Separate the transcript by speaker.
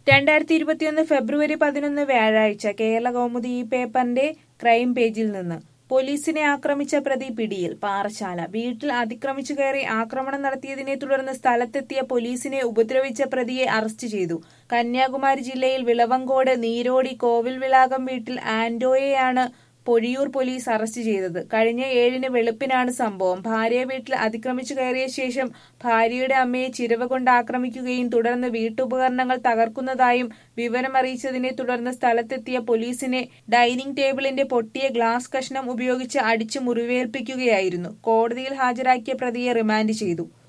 Speaker 1: രണ്ടായിരത്തി ഇരുപത്തിയൊന്ന് ഫെബ്രുവരി പതിനൊന്ന് വ്യാഴാഴ്ച കേരള കൗമുദി ഈ പേപ്പറിന്റെ ക്രൈം പേജിൽ നിന്ന് പോലീസിനെ ആക്രമിച്ച പ്രതി പിടിയിൽ പാറശാല വീട്ടിൽ അതിക്രമിച്ചു കയറി ആക്രമണം നടത്തിയതിനെ തുടർന്ന് സ്ഥലത്തെത്തിയ പോലീസിനെ ഉപദ്രവിച്ച പ്രതിയെ അറസ്റ്റ് ചെയ്തു കന്യാകുമാരി ജില്ലയിൽ വിളവങ്കോട് നീരോടി കോവിൽവിളാകം വീട്ടിൽ ആന്റോയെയാണ് പൊഴിയൂർ പോലീസ് അറസ്റ്റ് ചെയ്തത് കഴിഞ്ഞ ഏഴിന് വെളുപ്പിനാണ് സംഭവം ഭാര്യയെ വീട്ടിൽ അതിക്രമിച്ചു കയറിയ ശേഷം ഭാര്യയുടെ അമ്മയെ ചിരവ കൊണ്ട് ആക്രമിക്കുകയും തുടർന്ന് വീട്ടുപകരണങ്ങൾ തകർക്കുന്നതായും വിവരമറിയിച്ചതിനെ തുടർന്ന് സ്ഥലത്തെത്തിയ പോലീസിനെ ഡൈനിങ് ടേബിളിന്റെ പൊട്ടിയ ഗ്ലാസ് കഷ്ണം ഉപയോഗിച്ച് അടിച്ചു മുറിവേൽപ്പിക്കുകയായിരുന്നു കോടതിയിൽ ഹാജരാക്കിയ പ്രതിയെ റിമാൻഡ് ചെയ്തു